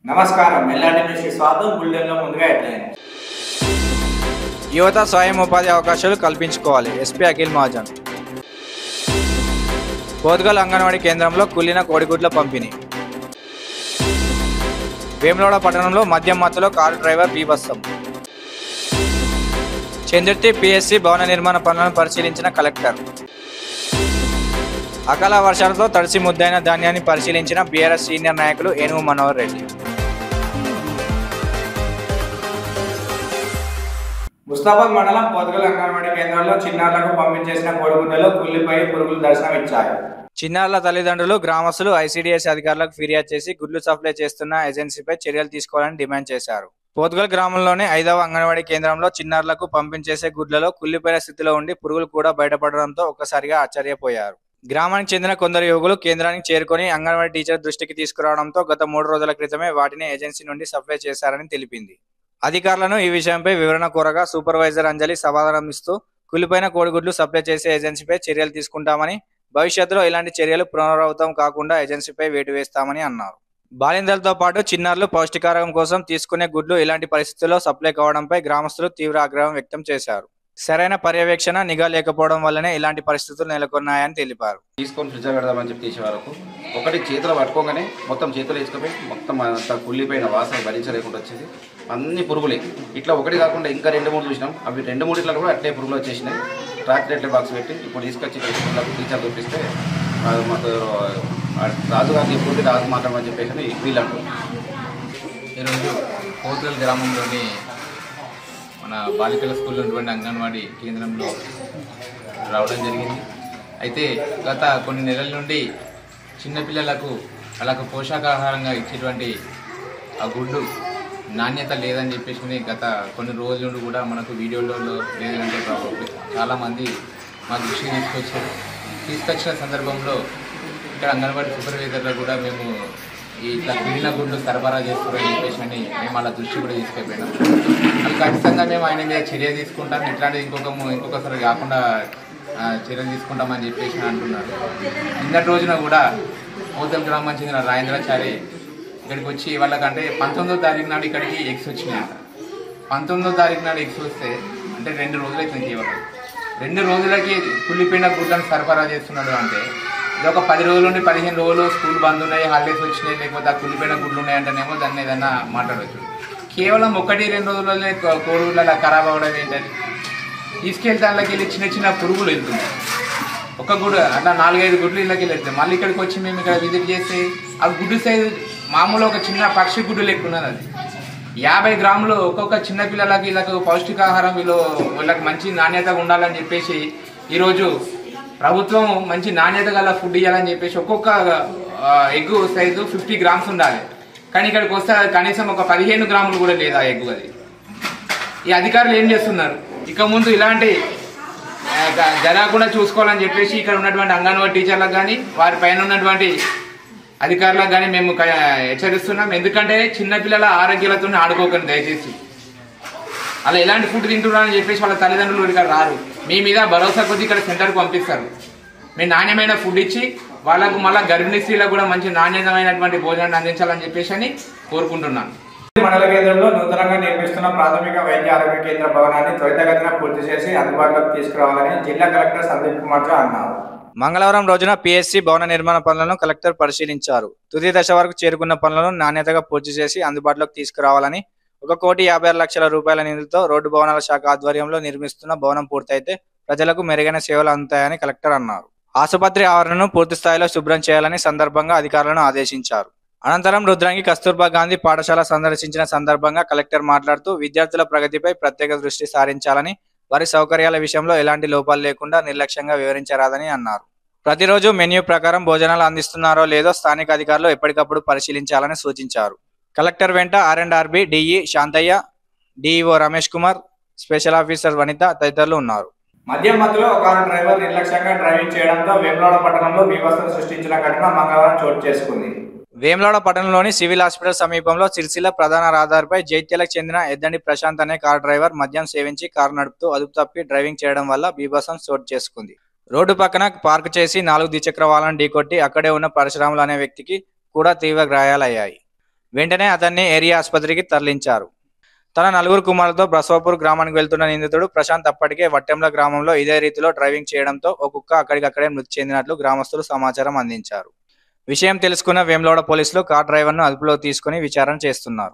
నమస్కారం ఎల్లాంటి న్యూస్కి స్వాగతం బులెటిన్లో ముందుగా హెడ్లైన్ యువత స్వయం ఉపాధి అవకాశాలు కల్పించుకోవాలి ఎస్పీ అఖిల్ మహాజన్ పోతుగల్ అంగన్వాడీ కేంద్రంలో కుళ్ళిన కోడిగుడ్ల పంపిణీ వేములవాడ పట్టణంలో మద్యం మత్తులో కారు డ్రైవర్ బీభత్సం చంద్రుతి పిఎస్సి భవన నిర్మాణ పనులను పరిశీలించిన కలెక్టర్ అకాల వర్షాలతో తడిసి ముద్దైన ధాన్యాన్ని పరిశీలించిన బీఆర్ఎస్ సీనియర్ నాయకులు ఏనుగు మనోహర్ రెడ్డి ముస్తాబాద్ మండలం పోతుగల్ అంగన్వాడీ కేంద్రంలో చిన్నారులకు పంపించేసిన కోడిగుడ్డలో కుళ్ళిపోయి పురుగులు దర్శనం ఇచ్చాయి చిన్నారుల తల్లిదండ్రులు గ్రామస్తులు ఐసీడీఎస్ అధికారులకు ఫిర్యాదు చేసి గుడ్లు సప్లై చేస్తున్న ఏజెన్సీపై చర్యలు తీసుకోవాలని డిమాండ్ చేశారు పోతుగల్ గ్రామంలోని ఐదవ అంగన్వాడీ కేంద్రంలో చిన్నారులకు పంపించేసే గుడ్లలో కుళ్ళిపోయిన స్థితిలో ఉండి పురుగులు కూడా బయటపడడంతో ఒక్కసారిగా ఆశ్చర్యపోయారు గ్రామానికి చెందిన కొందరు యువకులు కేంద్రానికి చేరుకొని అంగన్వాడీ టీచర్ దృష్టికి తీసుకురావడంతో గత మూడు రోజుల క్రితమే వాటిని ఏజెన్సీ నుండి సప్లై చేశారని తెలిపింది అధికారులను ఈ విషయంపై వివరణ కోరగా సూపర్వైజర్ అంజలి సమాధానం ఇస్తూ కులిపోయిన కోడిగుడ్లు సప్లై చేసే ఏజెన్సీపై చర్యలు తీసుకుంటామని భవిష్యత్తులో ఇలాంటి చర్యలు పునరావృతం కాకుండా ఏజెన్సీపై వేటు వేస్తామని అన్నారు బాలింతలతో పాటు చిన్నారులు పౌష్టికాహారం కోసం తీసుకునే గుడ్లు ఇలాంటి పరిస్థితుల్లో సప్లై కావడంపై గ్రామస్తులు తీవ్ర ఆగ్రహం వ్యక్తం చేశారు సరైన పర్యవేక్షణ నిఘా లేకపోవడం వల్లనే ఇలాంటి పరిస్థితులు నెలకొన్నాయని తెలిపారు తీసుకొని ఫ్రిడ్జ్ పెడదామని చెప్పి తీసే వరకు ఒకటి చేతిలో పట్టుకోగానే మొత్తం చేతులు వేసుకుపోయి మొత్తం అంతా కుళ్ళిపోయిన వాసన భరించలేకుండా వచ్చేది అన్ని పురుగులే ఇట్లా ఒకటి కాకుండా ఇంకా రెండు మూడు చూసినాం అవి రెండు మూడు ఇట్లా కూడా అట్లే పురుగులు వచ్చేసినాయి ట్రాక్ రేట్ల బాక్స్ పెట్టి ఇప్పుడు తీసుకొచ్చి ఇక్కడ టీచర్ చూపిస్తే ఆ మాకు ఆ రాజు గారిని ఎప్పుడు రాజు మాట్లాడమని చెప్పేసి వీళ్ళు అంటున్నారు ఈరోజు పోతుగల్ గ్రామంలోని మన బాలికల స్కూల్లో ఉన్నటువంటి అంగన్వాడీ కేంద్రంలో రావడం జరిగింది అయితే గత కొన్ని నెలల నుండి చిన్నపిల్లలకు వాళ్ళకు పోషకాహారంగా ఇచ్చేటువంటి ఆ గుడ్డు నాణ్యత లేదని చెప్పేసి గత కొన్ని రోజుల నుండి కూడా మనకు వీడియోలలో లేదంటే చాలామంది మా దృష్టికి తీసుకొచ్చారు తీసుకొచ్చిన సందర్భంలో ఇక్కడ అంగన్వాడీ సూపర్వైజర్లో కూడా మేము ఈ ఇట్లా పిల్లిన గుడ్లు సరఫరా చేస్తున్నారని చెప్పేసి అని మేము వాళ్ళ దృష్టి కూడా తీసుకెళ్ళిపోయినాం అది ఖచ్చితంగా మేము ఆయన మీద చర్య తీసుకుంటాం ఇట్లాంటిది ఇంకొక ము- ఇంకొకసారి కాకుండా ఆ, చర్యలు తీసుకుంటామని చెప్పేసి అంటున్నారు నిన్నటి రోజున కూడా పోతల్ గ్రామం చెందిన రాజేంద్రాచారి ఇక్కడికి వచ్చి వాళ్ళకంటే పంతొమ్మిదో తారీఖు నాడు ఇక్కడికి ఎగ్స్ వచ్చినాయంట పంతొమ్మిదో తారీఖు నాడు ఎగ్స్ వస్తే అంటే రెండు రోజులు అవుతుంది కేవలం రెండు రోజులకి కుళ్ళిపోయిన గుడ్లను సరఫరా చేస్తున్నాడు అంటే ఇది ఒక పది రోజుల నుండి పదిహేను రోజులు స్కూల్ బంద్ ఉన్నాయి హాలిడేస్ వచ్చినాయి లేకపోతే ఆ కుళ్ళిపోయిన గుడ్లు ఉన్నాయంటేనేమో దాన్ని ఏదైనా మాట్లాడవచ్చు కేవలం ఒకటి రెండు రోజులనే కో- కోడిగుడ్లు అలా ఖరాబ్ అవ్వడం ఏంటని తీసుకెళ్తే దాంట్లోకి వెళ్ళి చిన్న చిన్న పురుగులు వెళ్తున్నాయి ఒక గుడ్డు అట్లా నాలుగైదు గుడ్లు ఇళ్ళకి వెళ్తాయి మళ్ళీ ఇక్కడికి వచ్చి మేము ఇక్కడ విజిట్ చేస్తే ఆ గుడ్డు సైజు మామూలు ఒక చిన్న పక్షి గుడ్డు లెక్క ఉన్నది అది యాభై గ్రాములు ఒక్కొక్క చిన్న పిల్లలకి వీళ్ళకు పౌష్టికాహారం వీళ్ళు వీళ్ళకి మంచి నాణ్యత ఉండాలని చెప్పేసి ఈరోజు ప్రభుత్వం మంచి నాణ్యత గల ఫుడ్ ఇవ్వాలని చెప్పేసి ఒక్కొక్క ఎగ్ సైజు ఫిఫ్టీ గ్రామ్స్ ఉండాలి కానీ ఇక్కడికి వస్తే అది కనీసం ఒక పదిహేను గ్రాములు కూడా లేదు ఆ ఎగ్ అది ఈ అధికారులు ఏం చేస్తున్నారు ఇక ముందు ఇలాంటి ఆ, గ- జరగకుండా చూసుకోవాలని చెప్పేసి ఇక్కడ ఉన్నటువంటి అంగన్వాడీ టీచర్లకు కానీ వారి పైన ఉన్నటువంటి అధికారులకు కానీ మేము క- హెచ్చరిస్తున్నాం ఎందుకంటే చిన్నపిల్లల ఆరోగ్యాలతో ఆడుకోకండి దయచేసి అలా ఎలాంటి ఫుడ్ తింటున్నారని చెప్పేసి వాళ్ళ తల్లిదండ్రులు ఇక్కడ రారు మీ మీద భరోసా కొద్ది ఇక్కడ సెంటర్కి పంపిస్తారు మీరు నాణ్యమైన ఫుడ్ ఇచ్చి వాళ్ళకు మళ్ళీ గర్భిణీ స్త్రీలకు కూడా మంచి నాణ్యమైనటువంటి భోజనాన్ని అందించాలని చెప్పేసి అని కోరుకుంటున్నాను మండల కేంద్రంలో నూతనంగా నిర్మిస్తున్న ప్రాథమిక వైద్య ఆరోగ్య కేంద్ర భవనాన్ని త్వరితగతిన పూర్తి చేసి అందుబాటులోకి తీసుకురావాలని జిల్లా కలెక్టర్ సందీప్ కుమార్ జా అన్నారు మంగళవారం రోజున పిఎస్సి భవన నిర్మాణ పనులను కలెక్టర్ పరిశీలించారు తుది దశ వరకు చేరుకున్న పనులను నాణ్యతగా పూర్తి చేసి అందుబాటులోకి తీసుకురావాలని ఒక కోటి యాభై ఆరు లక్షల రూపాయల నిధులతో రోడ్డు భవనాల శాఖ ఆధ్వర్యంలో నిర్మిస్తున్న భవనం పూర్తయితే ప్రజలకు మెరుగైన సేవలు అందుతాయని కలెక్టర్ అన్నారు ఆసుపత్రి ఆవరణను పూర్తి స్థాయిలో శుభ్రం చేయాలని సందర్భంగా అధికారులను ఆదేశించారు అనంతరం రుద్రంగి కస్తూర్బా గాంధీ పాఠశాల సందర్శించిన సందర్భంగా కలెక్టర్ మాట్లాడుతూ విద్యార్థుల ప్రగతిపై ప్రత్యేక దృష్టి సారించాలని వారి సౌకర్యాల విషయంలో ఎలాంటి లోపాలు లేకుండా నిర్లక్ష్యంగా వివరించరాదని అన్నారు ప్రతిరోజు మెన్యూ ప్రకారం భోజనాలు అందిస్తున్నారో లేదో స్థానిక అధికారులు ఎప్పటికప్పుడు పరిశీలించాలని సూచించారు కలెక్టర్ వెంట R and R B DE Shantaiah DEO Ramesh Kumar special officer Vanitha తదితరులు ఉన్నారు మద్యం మత్తులో ఒక కారు డ్రైవర్ నిర్లక్ష్యంగా డ్రైవింగ్ చేయడంతో వేములవాడ పట్టణంలో బీభత్సం సృష్టించిన ఘటన మంగళవారం చోటు చేసుకుంది వేములవాడ పట్టణంలోని సివిల్ హాస్పిటల్ సమీపంలో సిరిసిల్ల ప్రధాన రహదారిపై జైత్యాలకు చెందిన ఎద్దండి ప్రశాంత్ అనే కార్ డ్రైవర్ మద్యం సేవించి కారు నడుపుతూ అదుపు తప్పి డ్రైవింగ్ చేయడం వల్ల బీభత్సం చోటు చేసుకుంది రోడ్డు పక్కన పార్క్ చేసి నాలుగు ద్విచక్ర వాహనాలను ఢీకొట్టి అక్కడే ఉన్న పరశురాములు అనే వ్యక్తికి కూడా తీవ్ర గాయాలయ్యాయి వెంటనే అతన్ని ఏరియా ఆసుపత్రికి తరలించారు తన నలుగురు కుమారులతో బ్రసవాపూర్ గ్రామానికి వెళ్తున్న నిందితుడు ప్రశాంత్ అప్పటికే వట్టెంల గ్రామంలో ఇదే రీతిలో డ్రైవింగ్ చేయడంతో ఒక కుక్క అక్కడికక్కడే మృతి చెందినట్లు గ్రామస్తులు సమాచారం అందించారు విషయం తెలుసుకున్న వేములవాడ పోలీసులు కార్ డ్రైవర్ను అదుపులో తీసుకుని విచారణ చేస్తున్నారు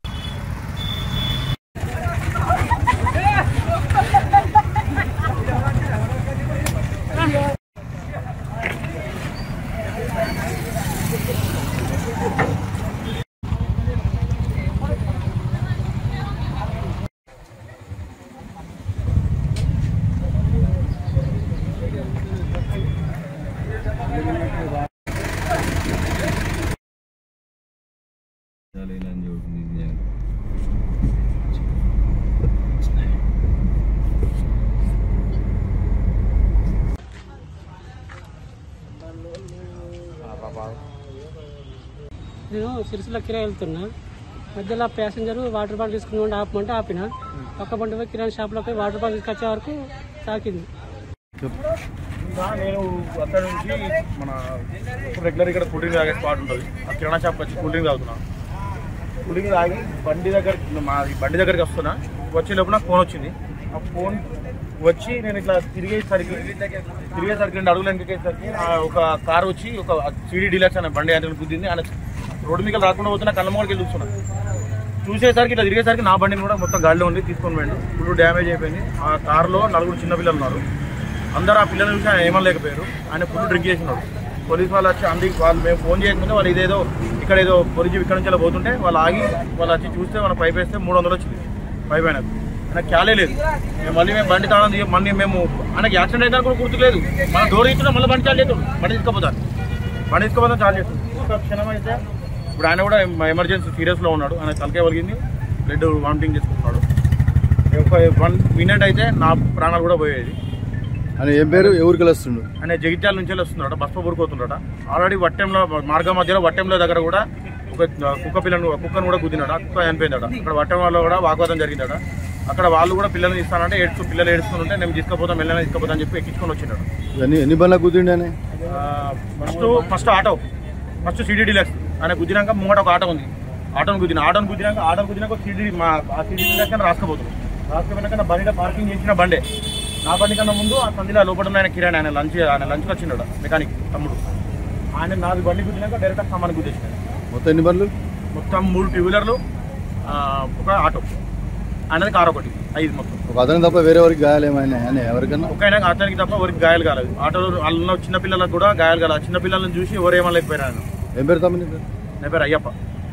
నేను సిరిసిల్ల కిరాయి వెళ్తున్నా మధ్యలో ప్యాసింజర్ వాటర్ బాటిల్ తీసుకుని ఆపమంటే ఆపిన పక్క బండి పోయి కిరాణా షాప్లో పోయి వాటర్ బాటిల్ తీసుకొచ్చే వరకు తాకింది ఇంకా నేను అక్కడ నుంచి మన రెగ్యులర్ ఇక్కడ కూల్ డ్రింక్ తాగే స్పాట్ ఉంటుంది ఆ కిరాణా షాప్కి వచ్చి కూల్ డ్రింక్ తాగుతున్నా కూల్ డ్రింక్ తాగి బండి దగ్గర మా బండి దగ్గరికి వస్తున్నా వచ్చే లోపు నాకు ఫోన్ వచ్చింది ఆ ఫోన్ వచ్చి నేను ఇట్లా తిరిగేసరికి తిరిగేసరికి రెండు అడుగులు వెనకేసరికి ఆ ఒక కార్ వచ్చి ఒక సిడీ డీలక్స్ అనే బండి అంటే గుద్దింది ఆయన రోడ్డు మీద రాకుండా పోతున్నా కళ్ళ మొక్కడికి వెళ్ళి చూస్తున్నా చూసేసరికి ఇట్లా తిరిగేసరికి నా బండిని కూడా మొత్తం గాడిలో ఉంది తీసుకొని పోయిండు ఫుల్ డ్యామేజ్ అయిపోయింది ఆ కార్లో నలుగురు చిన్న పిల్లలు ఉన్నారు అందరూ ఆ పిల్లలు చూసి ఆయన ఏమనలేకపోయారు ఆయన ఫుల్ డ్రింక్ చేసినాడు పోలీస్ వాళ్ళు వచ్చి అంది వాళ్ళు మేము ఫోన్ చేయకముందే వాళ్ళు ఇదేదో ఇక్కడ ఏదో పోలీసు ఇక్కడ నుంచి ఇలా పోతుంటే వాళ్ళు ఆగి వాళ్ళు వచ్చి చూస్తే మన పైప్ వేస్తే మూడు వందలు వచ్చింది పైప్ ఆయనకు ఆయనకు క్యాలే లేదు మేము మళ్ళీ మేము బండి తాళం తీయ మళ్ళీ మేము ఆయనకి యాక్సిడెంట్ అయితే కూడా గుర్తులేదు మన డోర్ ఇస్తున్నా మళ్ళీ బండి చాలు చేస్తాడు బండి తీసుకుపోతాను బండి తీసుకుపోతాం చాలు చేస్తాడు ఒక క్షణం అయితే ఇప్పుడు ఆయన కూడా ఎమర్జెన్సీ సీరియస్లో ఉన్నాడు ఆయన తలకే వలిగింది బ్లడ్ వామిటింగ్ చేసుకుంటున్నాడు ఒక వన్ మినిట్ అయితే నా ప్రాణాలు కూడా పోయేది అని ఏం పేరు ఎవరికి వస్తుండు ఆయన జగిత్యాల నుంచి వస్తున్నాడు బస్ప ఊరుకోతుండట ఆల్రెడీ వట్టెంలో మార్గం మధ్యలో వట్టెంలో దగ్గర కూడా ఒక కుక్క పిల్లను కుక్కను కూడా గుద్దినట ఆ కుక్క చనిపోయిందట అక్కడ వట్టెం వాళ్ళు కూడా వాగ్వాదం జరిగిందట అక్కడ వాళ్ళు కూడా పిల్లల్ని ఇస్తానంటే ఏడుస్తూ పిల్లలు ఏడుస్తుంటే నేను తీసుకుపోతాం వెళ్ళని తీసుకుపోతాం అని చెప్పి ఎక్కించుకొని వచ్చినాడు ఎన్ని ఎన్ని బండ్లకు కుదిండి అని first first auto first CD deluxe ఆయన గుద్దినాక ముంగట ఒక ఆటో ఉంది ఆటోని గుద్దిన ఆటోని గుద్దినాక ఆటోని గుద్దినాక ఒక సిడీ మా ఆ సిడీ డీలక్స్ అని రాసుకుపోతుంది రాసుకుపోయినాక నా బండిలో పార్కింగ్ చేసిన బండే నా బండి కన్నా ముందు ఆ సందిలో లోపల ఉన్న ఆయన కిరాణ్ ఆయన లంచ్ ఆయన లంచ్కి వచ్చిండడు మెకానిక్ తమ్ముడు ఆయన నాది బండి గుద్దినాక డైరెక్ట్ సామాన్ గుద్దేసినాడు మొత్తం ఎన్ని బండ్లు మొత్తం మూడు టూ వీలర్లు ఆ, ఒక ఆటో ఆయనది కార్ ఒకటి ఐదు మొత్తం ఒక అతను తప్ప వేరే ఎవరికి గాయాలేమైనా అని ఎవరికన్నా ఒక ఆయన అతనికి తప్ప ఎవరికి గాయాలు కాలేదు ఆటోలో వాళ్ళు ఉన్న చిన్న పిల్లలకు కూడా గాయాలు కాలేదు చిన్న పిల్లలను చూసి ఎవరు ఏమలేకపోయారు ఆయన ఏం పేరు తమ్ముని పేరు నా పేరు అయ్యప్ప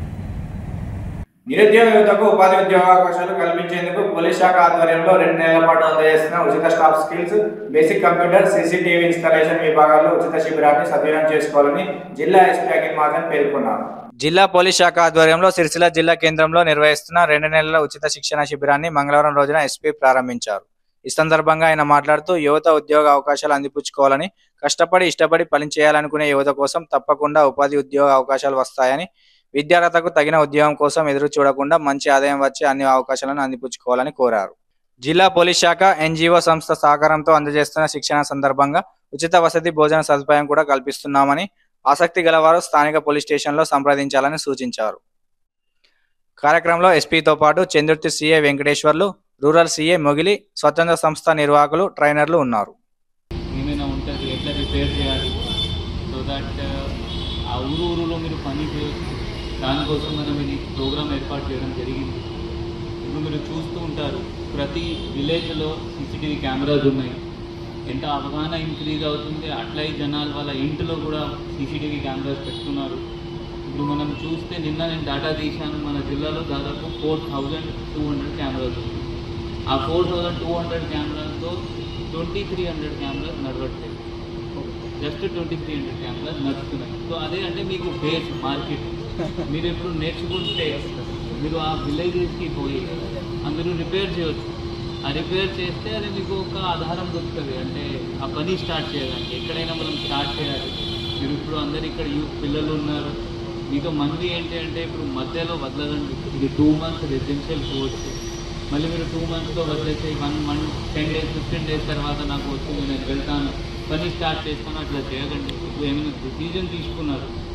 నిరుద్యోగ యువతకు ఉపాధి ఉద్యోగ అవకాశాలు కల్పించేందుకు పోలీస్ శాఖ ఆధ్వర్యంలో రెండు నెలల పాటు అందజేస్తున్న ఉచిత staff skills basic computer CCTV installation విభాగాల్లో ఉచిత శిబిరాన్ని సద్వినియోగం చేసుకోవాలని జిల్లా ఎస్పీ అఖిల్ మాధన్ పేర్కొన్నారు జిల్లా పోలీస్ శాఖ ఆధ్వర్యంలో సిరిసిల్ల జిల్లా కేంద్రంలో నిర్వహిస్తున్న రెండు నెలల ఉచిత శిక్షణ శిబిరాన్ని మంగళవారం రోజున ఎస్పీ ప్రారంభించారు ఈ సందర్భంగా ఆయన మాట్లాడుతూ యువత ఉద్యోగ అవకాశాలు అందిపుచ్చుకోవాలని కష్టపడి ఇష్టపడి పని చేయాలనుకునే యువత కోసం తప్పకుండా ఉపాధి ఉద్యోగ అవకాశాలు వస్తాయని విద్యార్హతకు తగిన ఉద్యోగం కోసం ఎదురు చూడకుండా మంచి ఆదాయం వచ్చే అన్ని అవకాశాలను అందిపుచ్చుకోవాలని కోరారు జిల్లా పోలీస్ శాఖ ఎన్జిఓ సంస్థ సహకారంతో అందజేస్తున్న శిక్షణ సందర్భంగా ఉచిత వసతి భోజన సదుపాయం కూడా కల్పిస్తున్నామని ఆసక్తి గలవారు స్థానిక పోలీస్ స్టేషన్లో సంప్రదించాలని సూచించారు కార్యక్రమంలో ఎస్పీతో పాటు Chandrurthi CA Venkateswarlu rural CA Mogili స్వచ్ఛంద సంస్థ నిర్వాహకులు ట్రైనర్లు ఉన్నారు ఏమైనా ఉంటుంది ఎట్లా రిపేర్ చేయాలి సో దట్ ఆ ఊరు ఊరులో మీరు పని చేయొచ్చు దానికోసం మనం ఇది ప్రోగ్రామ్ ఏర్పాటు చేయడం జరిగింది ఇప్పుడు మీరు చూస్తూ ఉంటారు ప్రతి విలేజ్లో సీసీటీవీ కెమెరాస్ ఉన్నాయి ఎంత అవగాహన ఇంక్రీజ్ అవుతుంది అట్లయి జనాలు వాళ్ళ ఇంటిలో కూడా సీసీటీవీ కెమెరాస్ పెట్టుకున్నారు ఇప్పుడు మనం చూస్తే నిన్న నేను డేటా తీశాను మన జిల్లాలో దాదాపు four thousand two hundred cameras ఉన్నాయి ఆ ఫోర్ థౌజండ్ టూ హండ్రెడ్ కెమెరాస్తో ట్వంటీ త్రీ హండ్రెడ్ కెమెరాస్ నడవట్లేదు just twenty three hundred cameras నడుస్తున్నాయి సో అదే అంటే మీకు బేస్ మార్కెట్ మీరు ఇప్పుడు నేర్చుకుంటే మీరు ఆ విలేజెస్కి పోయి అందరూ రిపేర్ చేయొచ్చు ఆ రిపేర్ చేస్తే అది మీకు ఒక ఆధారం దొరుకుతుంది అంటే ఆ పని స్టార్ట్ చేయడానికి ఎక్కడైనా మనం స్టార్ట్ చేయాలి మీరు ఇప్పుడు అందరు ఇక్కడ యూత్ పిల్లలు ఉన్నారు మీకు మంది ఏంటి అంటే ఇప్పుడు మధ్యలో వదలదండి ఇది టూ మంత్స్ రెసిడెన్షియల్ కోర్స్ మళ్ళీ మీరు టూ మంత్స్లో వదిలేసి one one ten days fifteen days తర్వాత నాకు వస్తుంది నేను వెళ్తాను పని స్టార్ట్ చేస్తాను అట్లా చేయకండి ఇప్పుడు ఏమైనా డిసిజన్ తీసుకున్నారు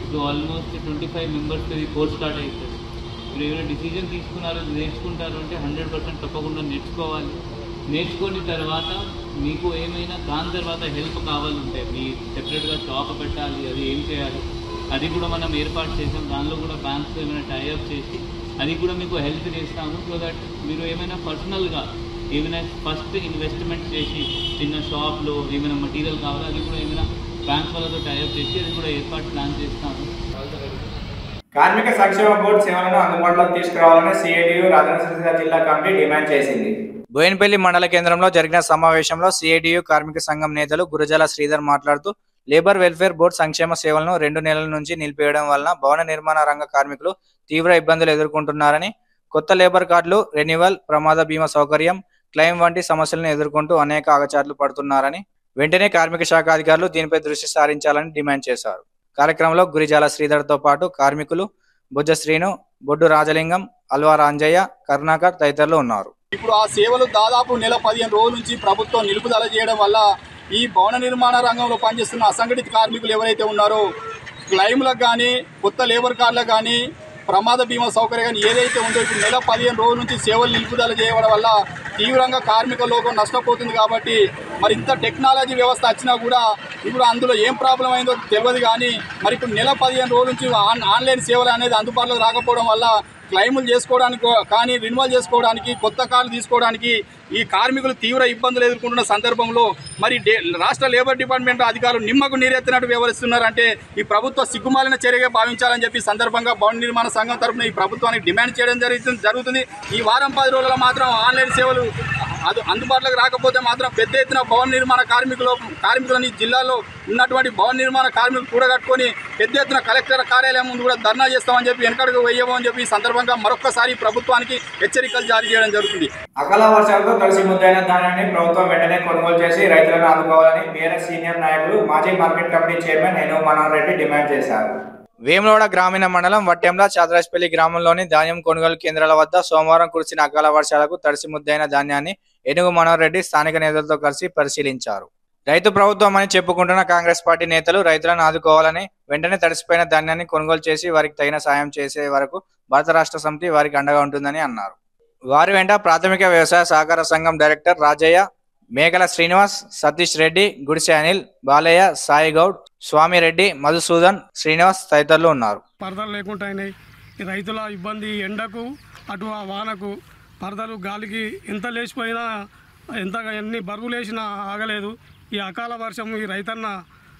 ఇప్పుడు ఆల్మోస్ట్ ట్వంటీ ఫైవ్ మెంబర్స్ ఇది కోర్స్ స్టార్ట్ అవుతుంది మీరు ఏమైనా డిసిజన్ తీసుకున్నారు నేర్చుకుంటారు అంటే హండ్రెడ్ పర్సెంట్ తప్పకుండా నేర్చుకోవాలి నేర్చుకున్న తర్వాత మీకు ఏమైనా దాని తర్వాత హెల్ప్ కావాలంటే మీ సెపరేట్గా షాప్ పెట్టాలి అది ఏం చేయాలి అది కూడా మనం ఏర్పాటు చేసాం దానిలో కూడా బ్యాంక్స్ ఏమైనా టైఅప్ చేసి అది కూడా మీకు హెల్ప్ చేస్తాము సో దట్ మీరు ఏమైనా పర్సనల్గా ఏమైనా ఫస్ట్ ఇన్వెస్ట్మెంట్ చేసి చిన్న షాప్లో ఏమైనా మటీరియల్ కావాలో అది కూడా ఏమైనా బ్యాంక్ వాళ్ళతో టైఅప్ చేసి అది కూడా ఏర్పాటు ప్లాన్ చేస్తాము ఆల్ ద వెరీ కార్మిక సంక్షేమ బోర్డు సేవలను అందుబాటులోకి తీసుకురావాలని సిఐటియు రాజన్న సిరిసిల్ల జిల్లా కమిటీ డిమాండ్ చేసింది బోయినపల్లి మండల కేంద్రంలో జరిగిన సమావేశంలో సిఐటియు కార్మిక సంఘం నేతలు గురజాల శ్రీధర్ మాట్లాడుతూ లేబర్ వెల్ఫేర్ బోర్డు సంక్షేమ సేవలను రెండు నెలల నుంచి నిలిపివేయడం వలన భవన నిర్మాణ రంగ కార్మికులు తీవ్ర ఇబ్బందులు ఎదుర్కొంటున్నారని కొత్త లేబర్ కార్డులు రెన్యువల్ ప్రమాద బీమా సౌకర్యం క్లెయిమ్ వంటి సమస్యలను ఎదుర్కొంటూ అనేక అగచాట్లు పడుతున్నారని వెంటనే కార్మిక శాఖ అధికారులు దీనిపై దృష్టి సారించాలని డిమాండ్ చేశారు కార్యక్రమంలో గురిజాల శ్రీధర్తో పాటు కార్మికులు బుజ్జ శ్రీను బొడ్డు రాజలింగం అల్వార్ అంజయ్య కరుణాకర్ తదితరులు ఉన్నారు ఇప్పుడు ఆ సేవలు దాదాపు నెల పదిహేను రోజుల నుంచి ప్రభుత్వం నిలుపుదల చేయడం వల్ల ఈ భవన నిర్మాణ రంగంలో పనిచేస్తున్న అసంఘటిత కార్మికులు ఎవరైతే ఉన్నారో క్లైమ్లకు కానీ కొత్త లేబర్ కార్డులకు కానీ ప్రమాద బీమా సౌకర్యం కానీ ఏదైతే ఉందో ఇప్పుడు నెల పదిహేను రోజుల నుంచి సేవలు నిలుపుదల చేయడం వల్ల తీవ్రంగా కార్మిక లోకం నష్టపోతుంది కాబట్టి మరి ఇంత టెక్నాలజీ వ్యవస్థ వచ్చినా కూడా ఇప్పుడు అందులో ఏం ప్రాబ్లం అయిందో తెలియదు కానీ మరి ఇప్పుడు నెల పదిహేను రోజుల నుంచి ఆన్ ఆన్లైన్ సేవలు అనేది అందుబాటులో రాకపోవడం వల్ల క్లైములు చేసుకోవడానికి కానీ రిన్యువల్ చేసుకోవడానికి కొత్త కార్లు తీసుకోవడానికి ఈ కార్మికులు తీవ్ర ఇబ్బందులు ఎదుర్కొంటున్న సందర్భంలో మరి డే- రాష్ట్ర లేబర్ డిపార్ట్మెంట్ అధికారులు నిమ్మకు నీరెత్తినట్టు వ్యవహరిస్తున్నారంటే ఈ ప్రభుత్వ సిగ్గుమాలిన చర్యగా భావించాలని చెప్పి ఈ సందర్భంగా భవన నిర్మాణ సంఘం తరపున ఈ ప్రభుత్వానికి డిమాండ్ చేయడం జరుగుతుంది జరుగుతుంది ఈ వారం పది రోజుల మాత్రం ఆన్లైన్ సేవలు అది అందుబాటులోకి రాకపోతే మాత్రం పెద్ద ఎత్తున భవన నిర్మాణ కార్మికులు కార్మికులని జిల్లాలో ఉన్నటువంటి భవన నిర్మాణ కార్మికులు కూడగట్టుకొని పెద్ద ఎత్తున కలెక్టర్ కార్యాలయం ముందు కూడా ధర్నా చేస్తామని చెప్పి వెనకడుగు వేయమో అని చెప్పి ఈ సందర్భంగా మరొక్కసారి ప్రభుత్వానికి హెచ్చరికలు జారీ చేయడం జరుగుతుంది అకాల వర్షాలతో తడిసి ముద్దైన ధాన్యాన్ని ప్రభుత్వం వెంటనే కొనుగోలు చేసి రైతులను ఆదుకోవాలని బీఆర్ఎస్ సీనియర్ నాయకులు మాజీ మార్కెట్ కమిటీ చైర్మన్ నేను మనోహర్ రెడ్డి డిమాండ్ చేశారు వేములవాడ గ్రామీణ మండలం వట్టెంల చాదరాజపల్లి గ్రామంలోని ధాన్యం కొనుగోలు కేంద్రాల వద్ద సోమవారం కురిసిన అకాల వర్షాలకు తడిసి ముద్దైన ధాన్యాన్ని ఏనుగు మనోహర్ రెడ్డి స్థానిక నేతలతో కలిసి పరిశీలించారు రైతు ప్రభుత్వం అని చెప్పుకుంటున్న కాంగ్రెస్ పార్టీ నేతలు రైతులను ఆదుకోవాలని వెంటనే తడిసిపోయిన ధాన్యాన్ని కొనుగోలు చేసి వారికి తగిన సాయం చేసే వరకు భారత రాష్ట్ర సమితి వారికి అండగా ఉంటుందని అన్నారు వారి వెంట ప్రాథమిక వ్యవసాయ సహకార సంఘం డైరెక్టర్ రాజయ్య మేకల శ్రీనివాస్ సతీష్ రెడ్డి గుడిసె అనిల్ బాలయ్య సాయి గౌడ్ స్వామిరెడ్డి మధుసూదన్ శ్రీనివాస్ తదితరులు ఉన్నారు పరదలు లేకుండా అయినాయి ఈ రైతుల ఇబ్బంది ఎండకు అటు ఆ వానకు పరదలు గాలికి ఎంత లేచిపోయినా ఎంత ఎన్ని బరువులు వేసినా ఆగలేదు ఈ అకాల వర్షం ఈ రైతన్న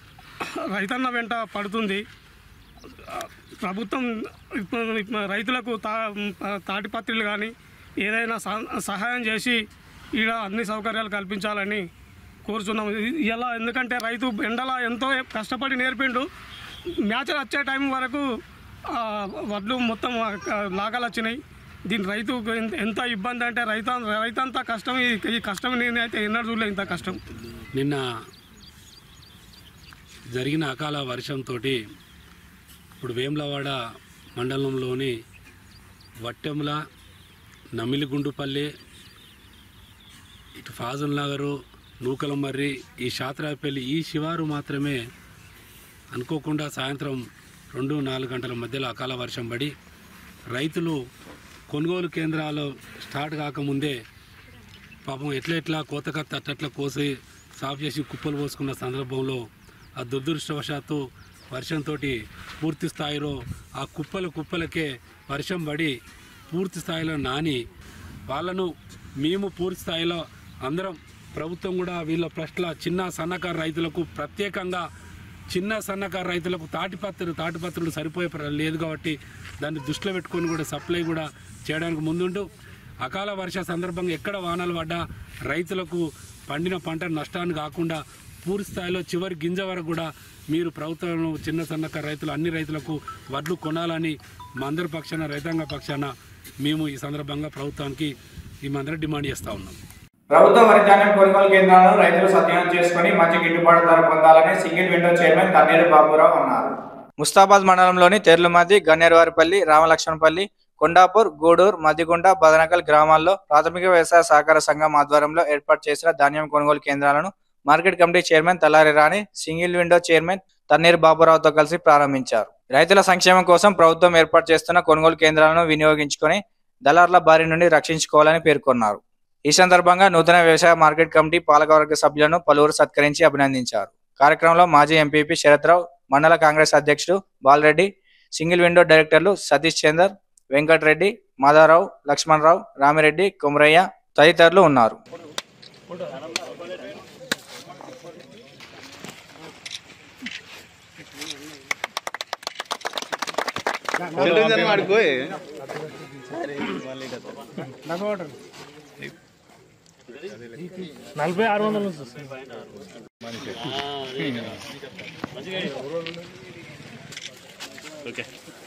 రైతన్న వెంట పడుతుంది ప్రభుత్వం ఇప్పుడు ఇప్పుడు రైతులకు తా తాటిపత్రులు కానీ ఏదైనా సహ- సహాయం చేసి ఈడ అన్ని సౌకర్యాలు కల్పించాలని కోరుచున్నాము ఇలా ఎందుకంటే రైతు ఎండల ఎంతో కష్టపడి నేర్పిండు మ్యాచ్ వచ్చే టైం వరకు ఆ, వడ్లు మొత్తం ఆ, లాగాలు వచ్చినాయి దీని రైతు ఎంత- ఎంత ఇబ్బంది అంటే రైతు రైతంతా కష్టం ఈ- ఈ కష్టం నేనైతే ఎన్నడూ చూడలే ఇంత కష్టం నిన్న జరిగిన అకాల వర్షంతో ఇప్పుడు వేములవాడ మండలంలోని వట్టెముల నమిలిగుండుపల్లి ఇటు ఫాజుల్ నగరు నూకలమర్రి ఈ శాత్రాపల్లి ఈ శివారు మాత్రమే అనుకోకుండా సాయంత్రం రెండు నాలుగు గంటల మధ్యలో అకాల వర్షం పడి రైతులు కొనుగోలు కేంద్రాలు స్టార్ట్ కాకముందే పాపం ఎట్లా ఎట్లా కోతకత్త అట్లట్లా కోసి సాఫ్ చేసి కుప్పలు పోసుకున్న సందర్భంలో ఆ దురదృష్టవశాత్తు వర్షంతో పూర్తి స్థాయిలో ఆ కుప్పలు కుప్పలకే వర్షం పడి పూర్తి స్థాయిలో నాని వాళ్ళను మేము పూర్తి స్థాయిలో అందరం ప్రభుత్వం కూడా వీళ్ళ ప్రశ్న చిన్న సన్నకారు రైతులకు ప్రత్యేకంగా చిన్న సన్నకారు రైతులకు తాటిపత్రులు తాటిపత్రులు సరిపోయే ప్ర- లేదు కాబట్టి దాన్ని దృష్టిలో పెట్టుకొని కూడా సప్లై కూడా చేయడానికి ముందుంటూ అకాల వర్ష సందర్భంగా ఎక్కడ వానలు పడ్డా రైతులకు పండిన పంట నష్టాన్ని కాకుండా పూర్తి స్థాయిలో చివరి గింజ వరకు కూడా మీరు ప్రభుత్వం చిన్న సన్నకారు రైతులు అన్ని రైతులకు వడ్లు కొనాలని మా అందరి పక్షాన రైతాంగ పక్షాన మేము ఈ సందర్భంగా ప్రభుత్వానికి మేమందరం డిమాండ్ చేస్తూ ఉన్నాం ప్రభుత్వ వరి ధాన్యం కొనుగోలు కేంద్రాలను రైతులు సద్వినియోగం చేసుకుని మంచి గిట్టుబాటు ధర పొందాలని single window chairman Thanneeru Baburao అన్నారు ముస్తాబాద్ మండలంలోని తెర్లుమద్ది గన్నేరువారిపల్లి రామలక్ష్మణపల్లి కొండాపూర్ గూడూరు మద్దిగుంట బదనకల్ గ్రామాల్లో ప్రాథమిక వ్యవసాయ సహకార సంఘం ఆధ్వర్యంలో ఏర్పాటు చేసిన ధాన్యం కొనుగోలు కేంద్రాలను market committee chairman Talari Rani single window chairman Thanneeru బాబురావుతో కలిసి ప్రారంభించారు రైతుల సంక్షేమం కోసం ప్రభుత్వం ఏర్పాటు చేస్తున్న కొనుగోలు కేంద్రాలను వినియోగించుకొని దళార్ల బారి నుండి రక్షించుకోవాలని పేర్కొన్నారు ఈ సందర్భంగా నూతన వ్యవసాయ మార్కెట్ కమిటీ పాలకవర్గ సభ్యులను పలువురు సత్కరించి అభినందించారు కార్యక్రమంలో మాజీ ఎంపీపీ శరత్రావు మండల కాంగ్రెస్ అధ్యక్షుడు బాలరెడ్డి సింగిల్ విండో డైరెక్టర్లు సతీష్ చందర్ వెంకటరెడ్డి మాధారావు లక్ష్మణరావు రామిరెడ్డి కుమరయ్య తదితరులు ఉన్నారు నలభై ఆరు వందలు okay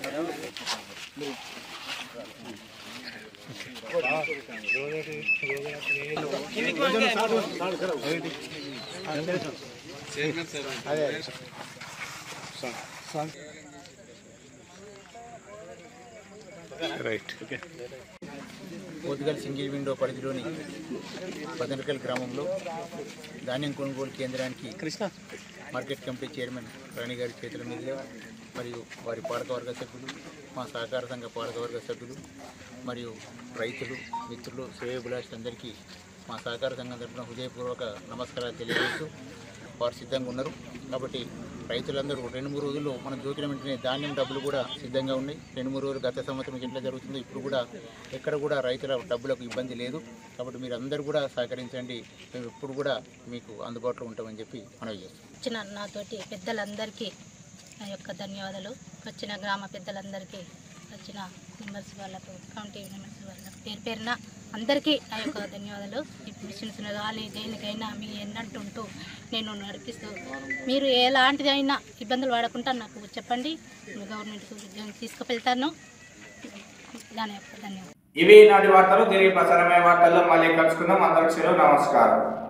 right okay Potugal single window పరిధిలోని బదనకల్ గ్రామంలో ధాన్యం కొనుగోలు కేంద్రానికి Krishna market committee chairman Rani గారి చేతుల మీదుగా మరియు వారి పాలకవర్గ సభ్యులు మా సహకార సంఘ పాలకవర్గ సభ్యులు మరియు రైతులు మిత్రులు శ్రేయభిలాషులందరికీ మా సహకార సంఘం తరఫున హృదయపూర్వక నమస్కారాలు తెలియజేస్తూ వారు సిద్ధంగా ఉన్నారు కాబట్టి రైతులందరూ రెండు మూడు రోజుల్లో మనం జోకిన వెంటనే ధాన్యం డబ్బులు కూడా సిద్ధంగా ఉన్నాయి రెండు మూడు రోజులు గత సంవత్సరం ఎట్లా జరుగుతుందో ఇప్పుడు కూడా ఎక్కడ కూడా రైతుల డబ్బులకు ఇబ్బంది లేదు కాబట్టి మీరు అందరూ కూడా సహకరించండి మేము ఎప్పుడు కూడా మీకు అందుబాటులో ఉంటామని చెప్పి మనవి చేస్తాం వచ్చిన నాతోటి పెద్దలందరికీ నా యొక్క ధన్యవాదాలు వచ్చిన గ్రామ పెద్దలందరికీ వచ్చిన మెంబర్స్ వాళ్ళకు కమిటీ మెంబర్స్ వాళ్ళకు పేరు పేరున అందరికీ నా యొక్క ధన్యవాదాలు ఈ మిషన్స్ కానీ దేనికైనా మీ ఎన్నట్టుంటూ నేను నడిపిస్తూ మీరు ఎలాంటిదైనా ఇబ్బందులు పడకుండా నాకు చెప్పండి గవర్నమెంట్కి ఉద్యోగం తీసుకువెళ్తాను దాని యొక్క ధన్యవాదాలు ఇవి నాటి వార్తలు తిరిగి ప్రసారమయ్యే వార్తల్లో మళ్ళీ కలుసుకుందాం అందరికి సెలవు నమస్కారం